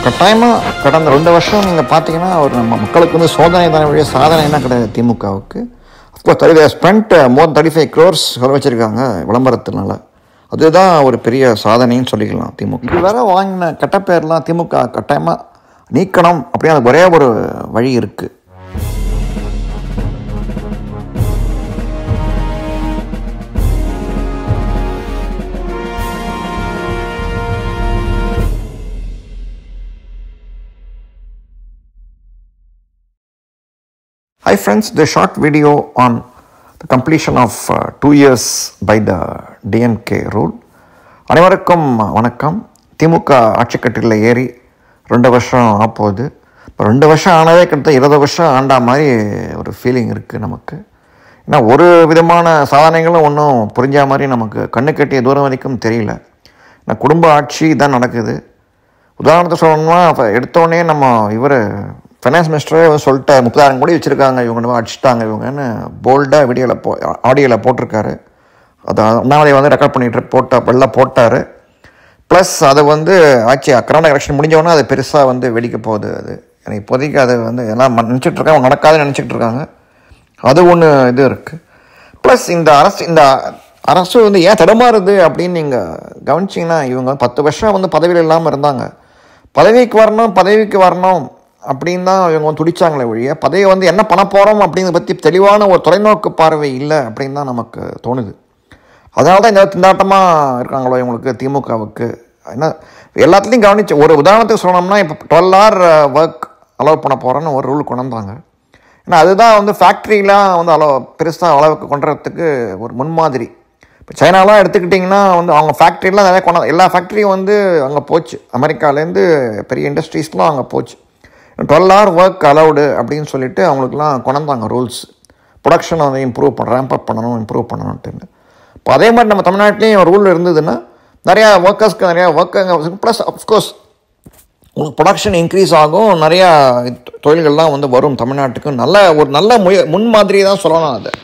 கட்டாயமாக கடந்த ரெண்டு வருஷம் நீங்கள் பார்த்தீங்கன்னா ஒரு நம்ம மக்களுக்கு வந்து சோதனை தானே வழியாக சாதனை என்ன கிடையாது திமுகவுக்கு of course thirty spend more thirty five crores வச்சிருக்காங்க விளம்பரத்தினால அதுதான் ஒரு பெரிய சாதனைன்னு சொல்லிக்கலாம் திமுக இது வேற வாங்கின கெட்ட பேர்லாம் திமுக கட்டாயமாக நீக்கணும் அப்படின்னு அதுக்கு ஒரே ஒரு வழி இருக்குது Hi friends, the short video on the completion of uh, two years by the DMK rule. அனைவருக்கும் வணக்கம் திமுக ஆட்சிக்கட்டில் ஏறி ரெண்டு வருஷம் ஆப்போகுது இப்போ ரெண்டு வருஷம் ஆனதே கிட்ட இருபது வருஷம் ஆண்டா மாதிரி ஒரு ஃபீலிங் இருக்குது நமக்கு ஏன்னா ஒரு விதமான சாதனைகளும் ஒன்றும் புரிஞ்ச மாதிரி நமக்கு கண்ணு கட்டிய தூரம் வரைக்கும் தெரியல ஏன்னா குடும்ப ஆட்சி தான் நடக்குது உதாரணத்தை சொல்லணும்னா இப்போ எடுத்தோடனே நம்ம இவர் ஃபைனான்ஸ் மினிஸ்டரே வந்து சொல்லிட்டார் முப்பதாயிரம் கோடி வச்சுருக்காங்க இவங்க நம்ம அடிச்சிட்டாங்க இவங்கன்னு போல்டாக வீடியோவில் போ ஆடியோவில் போட்டிருக்காரு அதை அண்ணாமலை வந்து ரெக்கார்ட் பண்ணிட்டு போட்ட வெளில போட்டார் ப்ளஸ் அதை வந்து ஆட்சி கர்நாடக எலெக்ஷன் முடிஞ்சவொடனே அது பெருசாக வந்து வெடிக்க போகுது அது எனக்கு இப்போதைக்கு அது வந்து எல்லாம் நினச்சிட்டு இருக்காங்க அவங்க நடக்காதுன்னு நினச்சிட்டு இருக்காங்க அது ஒன்று இது இருக்குது ப்ளஸ் இந்த அரசு இந்த அரசு வந்து ஏன் தடுமாறுது அப்படின்னு நீங்கள் கவனிச்சிங்கன்னா இவங்க பத்து வருஷம் வந்து பதவியில் இல்லாமல் இருந்தாங்க பதவிக்கு வரணும் பதவிக்கு வரணும் அப்படின்னு தான் இவங்க வந்து துடிச்சாங்களே ஒழிய பதவி வந்து என்ன பண்ண போகிறோம் அப்படிங்கிறத பற்றி தெளிவான ஒரு தொலைநோக்கு பார்வை இல்லை அப்படின்னு தான் நமக்கு தோணுது அதனால தான் இந்த திண்டாட்டமாக இருக்காங்களோ இவங்களுக்கு திமுகவுக்கு என்ன எல்லாத்துலேயும் கவனிச்சு ஒரு உதாரணத்துக்கு சொன்னோம்னா இப்போ டுவெல் ஹவர் ஒர்க் அலோவ் பண்ண போகிறோன்னு ஒரு ரூல் கொண்டு வந்தாங்க ஏன்னா அதுதான் வந்து ஃபேக்ட்ரிலாம் வந்து அளவு பெருசாக அளவுக்கு கொண்டுறதுக்கு ஒரு முன்மாதிரி இப்போ சைனாலாம் எடுத்துக்கிட்டிங்கன்னா வந்து அவங்க ஃபேக்ட்ரிலாம் நிறைய கொண்டு எல்லா ஃபேக்ட்ரியும் வந்து அங்கே போச்சு அமெரிக்காலேருந்து பெரிய இண்டஸ்ட்ரீஸ்லாம் அங்கே போச்சு டுவெல் ஹவர் ஒர்க் அலவுடு அப்படின்னு சொல்லிட்டு அவங்களுக்குலாம் கொண்டாந்தாங்க ரூல்ஸ் ப்ரொடக்ஷனை வந்து இம்ப்ரூவ் பண்ண ரேம்ப் அப் பண்ணணும் இம்ப்ரூவ் பண்ணணுன்ட்டு இப்போ அதே மாதிரி நம்ம தமிழ்நாட்டிலையும் ரூல் இருந்ததுன்னா நிறையா ஒர்க்கர்ஸ்க்கு நிறையா ஒர்க் ப்ளஸ் அஃப்கோர்ஸ் உங்களுக்கு ப்ரொடக்ஷன் இன்க்ரீஸ் ஆகும் நிறையா தொழில்கள்லாம் வந்து வரும் தமிழ்நாட்டுக்கு நல்ல ஒரு நல்ல முய முன்மாதிரி தான் சொல்லலாம் அது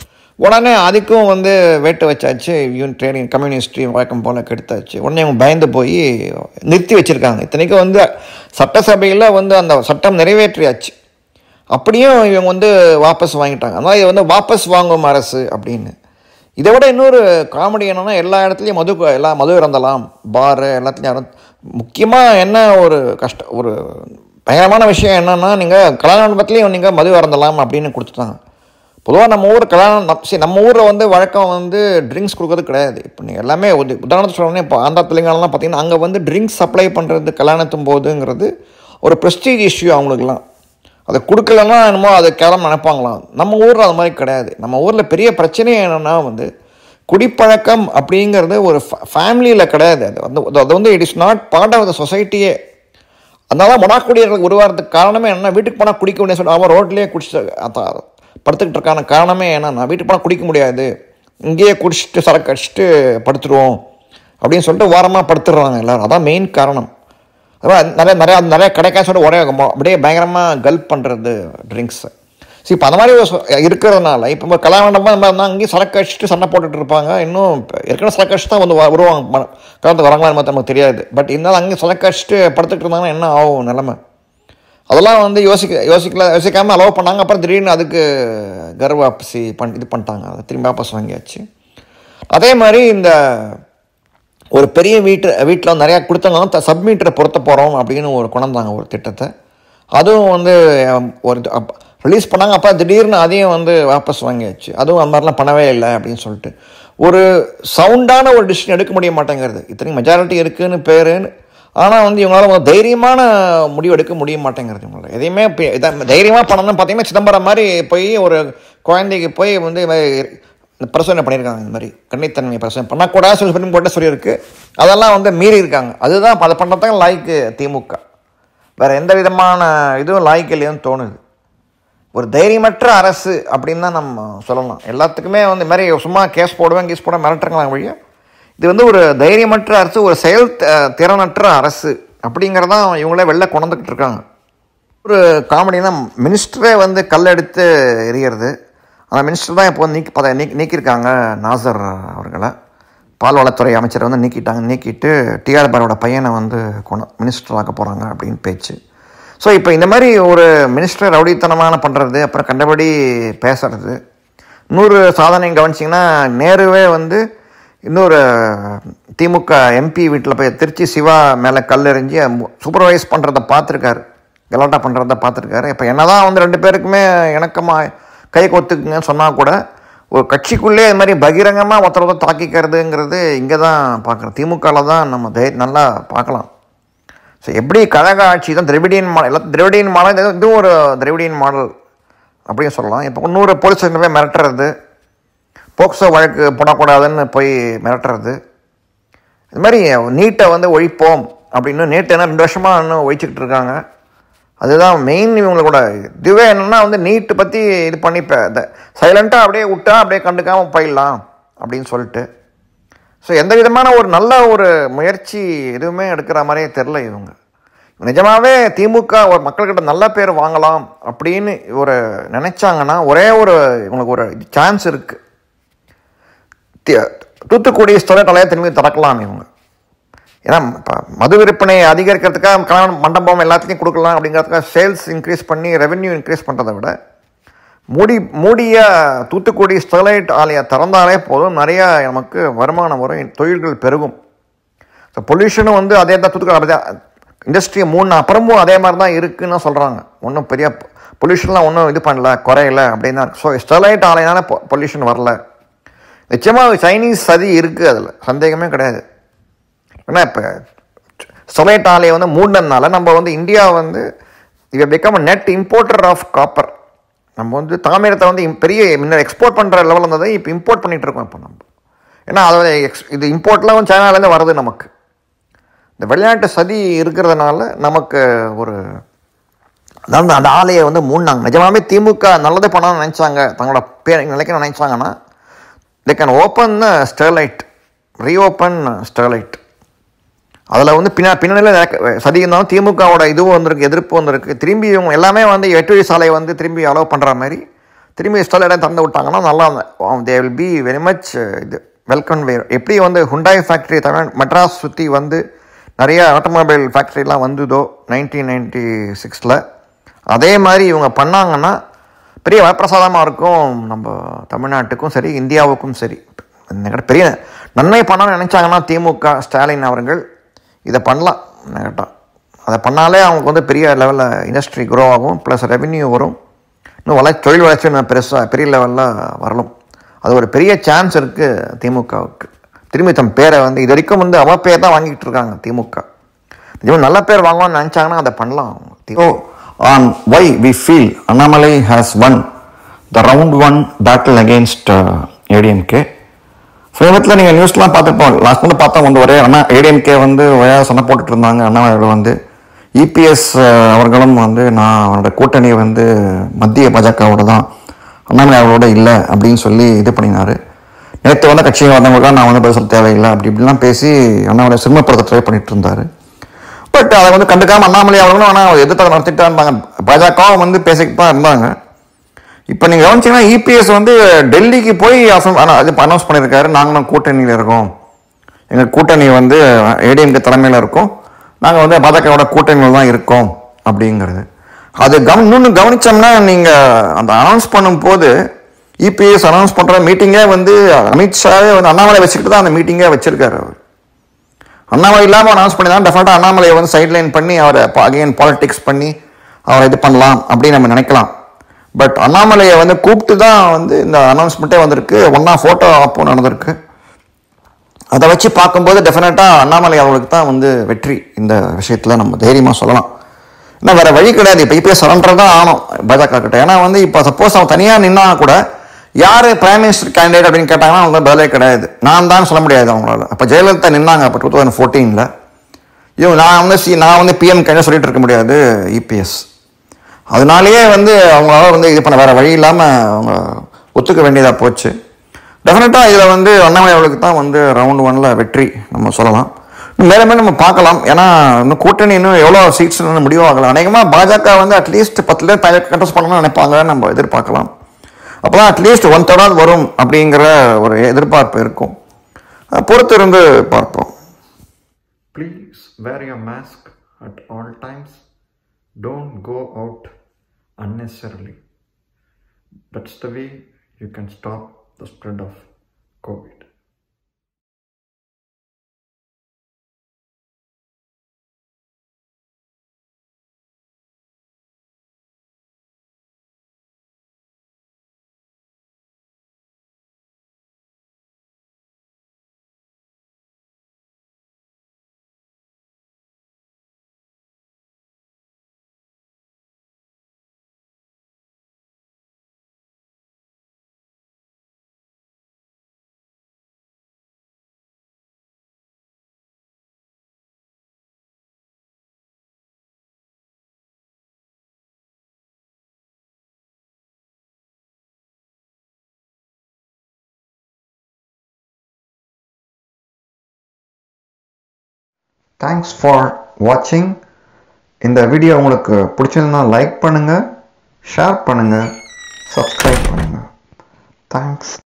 உடனே அதுக்கும் வந்து வேட்டு வச்சாச்சு யூன் ட்ரேடிங் கம்யூனிஸ்ட்ரி வழக்கம் போல் கெடுத்தாச்சு உடனே அவங்க பயந்து போய் நிறுத்தி வச்சுருக்காங்க இத்தனைக்கும் வந்து சட்டசபையில் வந்து அந்த சட்டம் நிறைவேற்றியாச்சு அப்படியும் இவங்க வந்து வாபஸ் வாங்கிட்டாங்க அதனால் இது வந்து வாபஸ் வாங்கும் அரசு அப்படின்னு இதை விட இன்னொரு காமெடி என்னென்னா எல்லா இடத்துலையும் மது எல்லா மது இறந்தலாம் பாரு எல்லாத்துலேயும் முக்கியமாக என்ன ஒரு கஷ்ட ஒரு பயங்கரமான விஷயம் என்னென்னா நீங்கள் கல்யாண மண்டபத்துலேயும் நீங்கள் மது இறந்தலாம் அப்படின்னு கொடுத்துட்டாங்க பொதுவாக நம்ம ஊர் கல்யாணம் சரி நம்ம ஊரில் வந்து வழக்கம் வந்து ட்ரிங்க்ஸ் கொடுக்கறது கிடையாது இப்போ நீங்கள் எல்லாமே ஒரு உதாரணத்துக்கு சொல்லணும் இப்போ ஆந்திரா தெலுங்கானாலாம் பார்த்தீங்கன்னா அங்கே வந்து ட்ரிங்க்ஸ் சப்ளை பண்ணுறது கல்யாணத்தும் போதுங்கிறது ஒரு ப்ரெஸ்டீஜ் இஷ்யூ அவங்களுக்குலாம் அதை கொடுக்கலன்னா என்னமோ அதை கேவலம் நினைப்பாங்களாம் நம்ம ஊரில் அது மாதிரி கிடையாது நம்ம ஊரில் பெரிய பிரச்சனையே என்னென்னா வந்து குடிப்பழக்கம் அப்படிங்கிறது ஒரு ஃபேமிலியில் கிடையாது அது வந்து அது வந்து it is not part of the சொசைட்டியே அதனால மொனாக்குடியர்கள் உருவாகிறதுக்கு காரணமே என்ன வீட்டுக்கு போனால் குடிக்க முடியாது சொல்லி அவன் ரோட்லேயே குடிச்சிட்டு படுத்துக்கிட்டு இருக்கான காரணமே என்னன்னா வீட்டுக்கு போனால் குடிக்க முடியாது இங்கேயே குடிச்சிட்டு சரக்கு அடிச்சுட்டு படுத்துருவோம் அப்படின்னு சொல்லிட்டு வாரமாக படுத்துடுறாங்க எல்லோரும் அதான் மெயின் காரணம் அதான் நிறைய நிறையா நிறைய கிடைக்கா சொல்லிட்டு ஒரே அப்படியே பயங்கரமாக கல்ப் பண்ணுறது ட்ரிங்க்ஸை சரி இப்போ அந்த மாதிரி இருக்கிறதுனால இப்போ கல்யாண மண்டபம் இந்த மாதிரி அங்கேயும் சரக்கு அடிச்சுட்டு சண்டை போட்டுட்டு இருப்பாங்க இன்னும் ஏற்கனவே சரக்கு அடிச்சு தான் வந்து வருவாங்க கலந்து வராங்களான்னு மாதிரி நமக்கு தெரியாது பட் இருந்தாலும் அங்கேயும் சரக்கு அடிச்சுட்டு படுத்துட்டு இருந்தாங்கன்னா என்ன ஆகும் நிலமை அதெல்லாம் வந்து யோசிக்க யோசிக்கல யோசிக்காமல் அலோவ் பண்ணாங்க அப்புறம் திடீர்னு அதுக்கு கர்வ வாபசி பண் இது பண்ணிட்டாங்க அதை திரும்பி வாபஸ் வாங்கியாச்சு அதே மாதிரி இந்த ஒரு பெரிய வீட்டு வீட்டில் நிறையா கொடுத்தவங்க சப்மீட்டரை பொருத்த போகிறோம் அப்படின்னு ஒரு கொண்டாந்தாங்க ஒரு திட்டத்தை அதுவும் வந்து ஒரு ரிலீஸ் பண்ணாங்க அப்போ திடீர்னு அதையும் வந்து வாபஸ் வாங்கியாச்சு அதுவும் அந்த மாதிரிலாம் பண்ணவே இல்லை அப்படின்னு சொல்லிட்டு ஒரு சவுண்டான ஒரு டிசிஷன் எடுக்க முடிய மாட்டேங்கிறது இத்தனைக்கும் மெஜாரிட்டி இருக்குதுன்னு பேருன்னு ஆனால் வந்து இவங்களால தைரியமான முடிவு எடுக்க முடிய மாட்டேங்கிறது இவங்களால எதையுமே தைரியமாக பண்ணணும்னு பார்த்தீங்கன்னா சிதம்பரம் மாதிரி போய் ஒரு குழந்தைக்கு போய் வந்து பிரசவனை பண்ணியிருக்காங்க இந்த மாதிரி கண்ணித்தன்மை பிரசவம் பண்ணக்கூடாது சொல்லி பண்ணி போட்டு சொல்லியிருக்கு அதெல்லாம் வந்து மீறி இருக்காங்க அதுதான் அதை பண்ணுறதுக்கு லாய்க்கு திமுக வேறு எந்த விதமான இதுவும் லாய்க்கு இல்லையோன்னு தோணுது ஒரு தைரியமற்ற அரசு அப்படின்னு தான் நம்ம சொல்லலாம் எல்லாத்துக்குமே வந்து இந்த மாதிரி சும்மா கேஸ் போடுவேன் கேஸ் போட மிரட்டுறாங்களா வழியா இது வந்து ஒரு தைரியமற்ற அரசு ஒரு செயல் திறனற்ற அரசு அப்படிங்கிறதான் இவங்களே வெளில கொண்டுக்கிட்டு இருக்காங்க ஒரு காமெடினா மினிஸ்டரே வந்து கல் எடுத்து எரியறது அந்த மினிஸ்டர் தான் இப்போ நீக்கி பத நீக்கி நீக்கியிருக்காங்க நாசர் அவர்களை பால்வளத்துறை அமைச்சரை வந்து நீக்கிட்டாங்க நீக்கிட்டு டிஆர் பாரோட பையனை வந்து கொண்டு மினிஸ்டர் ஆக்க போகிறாங்க அப்படின்னு பேச்சு ஸோ இப்போ இந்த மாதிரி ஒரு மினிஸ்டர் ரவுடித்தனமான பண்ணுறது அப்புறம் கண்டபடி பேசுறது இன்னொரு சாதனை கவனிச்சிங்கன்னா நேருவே வந்து இன்னொரு திமுக எம்பி வீட்டில் போய் திருச்சி சிவா மேலே கல் எறிஞ்சு சூப்பர்வைஸ் பண்ணுறத பார்த்துருக்காரு கலாட்டா பண்ணுறத பார்த்துருக்காரு இப்போ என்னதான் வந்து ரெண்டு பேருக்குமே இணக்கமாக கை கொத்துக்குங்கன்னு சொன்னால் கூட ஒரு கட்சிக்குள்ளே இது மாதிரி பகிரங்கமாக ஒருத்தர் ஒருத்தர் தாக்கிக்கிறதுங்கிறது இங்கே தான் பார்க்குறோம் திமுகவில் தான் நம்ம தை நல்லா பார்க்கலாம் ஸோ எப்படி கழக ஆட்சி தான் திராவிடியன் மாடல் எல்லாம் திராவிடியன் மாடல் இது- இதுவும் ஒரு திராவிடியன் மாடல் அப்படின்னு சொல்லலாம் இப்போ இன்னொரு போலீஸ் ஸ்டேஷன் போய் மிரட்டுறது போக்சோ வழக்கு போடக்கூடாதுன்னு போய் மிரட்டுறது இது மாதிரி நீட்டை வந்து ஒழிப்போம் அப்படின்னு நீட் என்ன ரெண்டு வருஷமாக இன்னும் ஒழிச்சிக்கிட்டு இருக்காங்க அதுதான் மெயின் இவங்களோட இதுவே என்னென்னா வந்து நீட்டு பற்றி இது பண்ணி இப்போ இந்த சைலண்ட்டாக அப்படியே விட்டா அப்படியே கண்டுக்காமல் போயிடலாம் அப்படின்னு சொல்லிட்டு ஸோ எந்த விதமான ஒரு நல்ல ஒரு முயற்சி எதுவுமே எடுக்கிற மாதிரியே தெரில இவங்க நிஜமாவே திமுக ஒரு மக்கள்கிட்ட நல்ல பேர் வாங்கலாம் அப்படின்னு ஒரு நினைச்சாங்கன்னா ஒரே ஒரு இவங்களுக்கு ஒரு சான்ஸ் இருக்குது தூத்துக்குடி ஸ்டோரேட் நிலையம் திரும்பி திறக்கலாம் இவங்க ஏன்னா இப்போ மது விற்பனை அதிகரிக்கிறதுக்காக கல்யாண மண்டபம் எல்லாத்துக்கும் கொடுக்கலாம் அப்படிங்கிறதுக்காக சேல்ஸ் இன்க்ரீஸ் பண்ணி ரெவென்யூ இன்க்ரீஸ் பண்ணுறதை விட மூடி மூடிய தூத்துக்குடி ஸ்டெர்லைட் ஆலையை திறந்தாலே போதும் நிறைய நமக்கு வருமானம் வரும் தொழில்கள் பெருகும் ஸோ பொல்யூஷனும் வந்து அதே தான் தூத்துக்குடி இண்டஸ்ட்ரி மூணு அப்புறமும் அதே மாதிரி தான் இருக்குன்னு சொல்கிறாங்க ஒன்றும் பெரிய பொல்யூஷன்லாம் ஒன்றும் இது பண்ணல குறையல அப்படின்னு தான் ஸோ ஸ்டெர்லைட் ஆலையினால பொல்யூஷன் வரல நிச்சயமாக சைனீஸ் சதி இருக்குது அதில் சந்தேகமே கிடையாது ஏன்னா இப்போ ஸ்டெர்லைட் ஆலையை வந்து மூடினதுனால நம்ம வந்து இந்தியா வந்து இவ become net importer of copper நம்ம வந்து தாமிரத்தை வந்து im- பெரிய முன்ன எக்ஸ்போர்ட் பண்ணுற லெவலில் இருந்ததை இப்போ இம்போர்ட் பண்ணிட்டு இருக்கோம் இப்போ நம்ம ஏன்னா அதோட எக்ஸ் இது இம்போர்ட்லாம் வந்து சைனாலேருந்து வருது நமக்கு இந்த வெளிநாட்டு சதி இருக்கிறதுனால நமக்கு ஒரு அதாவது அந்த ஆலையை வந்து மூடினாங்க நிஜமாவே திமுக நல்லது பண்ணணும்னு நினச்சாங்க தங்களோட பேர் நிலைக்க நினைச்சாங்கன்னா they can open Sterlite reopen Sterlite அதில் வந்து பின்னா பின்னணியில் சதி இருந்தாலும் திமுகவோட இதுவும் வந்திருக்கு எதிர்ப்பு வந்திருக்கு திரும்பி இவங்க எல்லாமே வந்து வெட்டுவழி சாலை வந்து திரும்பி அலோவ் பண்ணுற மாதிரி திரும்பி ஸ்டெர்லைட்டை திறந்து விட்டாங்கன்னா நல்லா they will be very much இது வெல்கம் வே எப்படி வந்து ஹுண்டாய் ஃபேக்ட்ரி தமிழ் மெட்ராஸ் சுற்றி வந்து நிறைய ஆட்டோமொபைல் ஃபேக்ட்ரிலாம் வந்ததோ நைன்டீன் நைன்டி சிக்ஸில் அதே மாதிரி இவங்க பண்ணாங்கன்னா பெரிய வரப்பிரசாதமாக இருக்கும் நம்ம தமிழ்நாட்டுக்கும் சரி இந்தியாவுக்கும் சரி இந்த பெரிய நன்மை பண்ணணும்னு நினச்சாங்கன்னா திமுக ஸ்டாலின் அவர்கள் இதை பண்ணலாம் கேட்டால் அதை பண்ணாலே அவங்களுக்கு வந்து பெரிய லெவலில் இண்டஸ்ட்ரி க்ரோ ஆகும் ப்ளஸ் ரெவென்யூ வரும் இன்னும் வளர்ச்சி தொழில் வளர்ச்சி இன்னும் பெருசாக பெரிய லெவலில் வரலாம் அது ஒரு பெரிய சான்ஸ் இருக்குது திமுகவுக்கு திரும்பி தம் பேரை வந்து இது வரைக்கும் வந்து அவ பேர் தான் வாங்கிட்டு இருக்காங்க திமுக இதுவும் நல்ல பேர் வாங்கணும்னு நினச்சாங்கன்னா அதை பண்ணலாம் so on why we feel Annamalai has won the round one battle against ADMK சமீபத்தில் நீங்கள் நியூஸ்லாம் பார்த்துருப்போம் லாஸ்ட் வந்து பார்த்தா வந்து ஒரே அண்ணா ஏடிஎம்கே வந்து ஒரே சண்டை போட்டுட்டு இருந்தாங்க அண்ணாமலை வந்து இபிஎஸ் அவர்களும் வந்து நான் அவரோட கூட்டணி வந்து மத்திய பாஜகவோட தான் அண்ணாமலை அவரோட இல்லை அப்படின்னு சொல்லி இது பண்ணினாரு நேற்று வந்த கட்சி வந்தவங்களுக்காக நான் வந்து பதில் சொல்ல தேவையில்லை அப்படி இப்படிலாம் பேசி அண்ணாமலை சிறுமப்படுத்த ட்ரை பண்ணிட்டு இருந்தாரு பட் அதை வந்து கண்டுக்காம அண்ணாமலை அவர்களும் ஆனால் எதிர்த்து நடத்திட்டு தான் இருந்தாங்க பாஜகவும் வந்து பேசிக்கிட்டு தான் இருந்தாங்க இப்போ நீங்கள் கவனிச்சீங்கன்னா இபிஎஸ் வந்து டெல்லிக்கு போய் அசம் ஆனா, இது அனௌன்ஸ் பண்ணியிருக்காரு நாங்களும் கூட்டணியில் இருக்கோம் எங்கள் கூட்டணி வந்து ஏடிஎம்கே தலைமையில் இருக்கோம் நாங்கள் வந்து பாஜகவோட கூட்டணியில் தான் இருக்கோம் அப்படிங்கிறது அது கவனி இன்னொன்று கவனிச்சோம்னா நீங்கள் அந்த அனௌன்ஸ் பண்ணும்போது இபிஎஸ் அனௌன்ஸ் பண்ணுற மீட்டிங்கே வந்து அமித்ஷாவே வந்து அண்ணாமலை வச்சுக்கிட்டு தான் அந்த மீட்டிங்கே வச்சிருக்காரு அவர் அண்ணாமலை இல்லாமல் அனௌன்ஸ் பண்ணி தான் டெஃபினட்டாக அண்ணாமலையை வந்து சைட்லைன் பண்ணி அவரை அகைன் பாலிடிக்ஸ் பண்ணி அவரை இது பண்ணலாம் அப்படின்னு நம்ம நினைக்கலாம் பட் அண்ணாமலையை வந்து கூப்பிட்டு தான் வந்து இந்த அனௌன்ஸ்மெண்ட்டே வந்திருக்கு ஒன்றா ஃபோட்டோ அப்போ நடந்திருக்கு அதை வச்சு பார்க்கும்போது டெஃபினட்டாக அண்ணாமலை அவர்களுக்கு தான் வந்து வெற்றி இந்த விஷயத்தில் நம்ம தைரியமாக சொல்லலாம் ஏன்னா வேறு வழி கிடையாது இப்போ இப்போ சரண்டர் தான் ஆனோம் பாஜக கிட்ட ஏன்னா வந்து இப்போ சப்போஸ் அவன் தனியாக நின்னா கூட யார் பிரைம் மினிஸ்டர் கேண்டிடேட் அப்படின்னு கேட்டாங்கன்னா அவங்க பதிலே கிடையாது நான் தான் சொல்ல முடியாது அவங்களால அப்போ ஜெயலலிதா நின்னாங்க அப்போ டூ தௌசண்ட் ஃபோர்டீனில் இவங்க நான் வந்து சி நான் வந்து பிஎம் கேண்டிடேட் சொல்லிட்டு இருக்க முடியாது இபிஎஸ் அதனாலேயே வந்து அவங்களால வந்து இது பண்ண வேற வழி இல்லாமல் அவங்க ஒத்துக்க வேண்டியதாக போச்சு டெஃபினட்டாக இதில் வந்து அண்ணாமலை அவர்களுக்கு தான் வந்து ரவுண்ட் ஒன்ல வெற்றி நம்ம சொல்லலாம் இன்னும் மேலே மேலே நம்ம பார்க்கலாம் ஏன்னா இன்னும் கூட்டணி இன்னும் எவ்வளோ சீட்ஸ் இன்னும் முடிவாகலாம் அநேகமாக பாஜக வந்து அட்லீஸ்ட் பத்து பேர் பதினெட்டு கண்டஸ்ட் பண்ணணும்னு நினைப்பாங்க நம்ம எதிர்பார்க்கலாம் அப்போ தான் அட்லீஸ்ட் ஒன் தேர்டாவது வரும் அப்படிங்கிற ஒரு எதிர்பார்ப்பு இருக்கும் அஹ், பொறுத்திருந்து பார்ப்போம் please wear your mask at all times don't go out unnecessarily that's the way you can stop the spread of covid thanks for வாட்சிங் இந்த வீடியோ உங்களுக்கு பிடிச்சிருந்தா லைக் பண்ணுங்கள் ஷேர் பண்ணுங்கள் சப்ஸ்கிரைப் பண்ணுங்கள் தேங்க்ஸ்